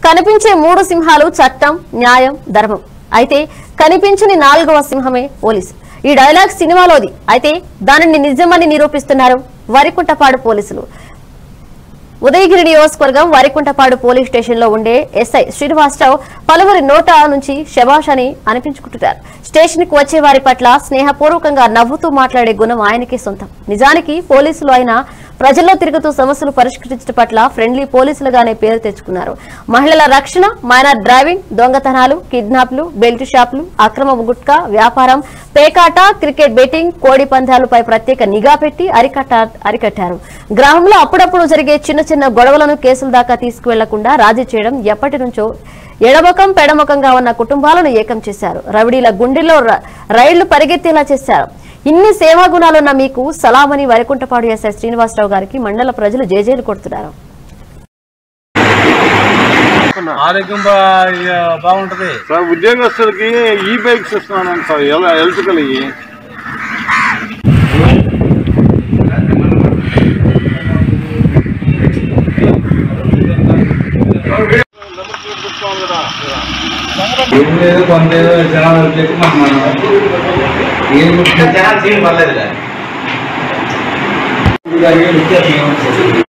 కనిపించే మూడు సింహాలు చట్టం న్యాయం ధర్మం అయితే కనిపించని నాలుగవ సింహమే పోలీసు ఈ డైలాగ్ సినిమాలోది అయితే దానిని నిజమని నిరూపిస్తున్నారు వరికుంటపాడు పోలీసులు ఉదయగిరి నియోజకవర్గం వరికుంటపాడు పోలీస్ స్టేషన్ లో ఉండే ఎస్ఐ శ్రీనివాసరావు పలువురి నోట నుంచి శబాష్ అని అనిపించుకుంటున్నారు స్టేషన్ కు వచ్చే వారి పట్ల స్నేహపూర్వకంగా నవ్వుతూ మాట్లాడే గుణం ఆయనకే సొంతం నిజానికి పోలీసులు అయినా ప్రజల్లో తిరుగుతూ సమస్యలు పరిష్కరించడం పట్ల ఫ్రెండ్లీ పోలీసులుగానే పేరు తెచ్చుకున్నారు మహిళల రక్షణ మైనర్ డ్రైవింగ్ దొంగతనాలు కిడ్నాప్లు బెల్ట్ షాపులు అక్రమ గుట్కా వ్యాపారం పేకాట క్రికెట్ బెట్టింగ్ కోడి పందాలపై ప్రత్యేక నిఘా పెట్టి అరికట్ట అరికట్టారు గ్రామంలో అప్పుడప్పుడు జరిగే చిన్న చిన్న గొడవలను కేసుల దాకా తీసుకువెళ్లకుండా రాజీ చేయడం ఎప్పటి నుంచో ఎడమకం పెడమకంగా ఉన్న కుటుంబాలను ఏకం చేశారు రవిడీల గుండెల్లో ర- రైళ్లు పరిగెత్తేలా చేశారు ఇన్ని సేవా గుణాలున్న మీకు సలామని వరకుంటపాడు ఎస్ఐ శ్రీనివాసరావు గారికి మండల ప్రజలు జేజేలు కొడుతున్నారు ఆరోగ్యం బా- ఇక బాగుంటది సార్ ఉద్యోగస్తులకి ఈ బైక్స్ ఇస్తున్నాను సార్ ఎల- ఎలక్ట్రికల్ ఇవి ఏం లేదు కొంత ఏదో జనాలు చెప్పి మనం మనం ఏం జనాలు చేయడం పర్లేదు వ్యత్యాసం ఏమొచ్చేది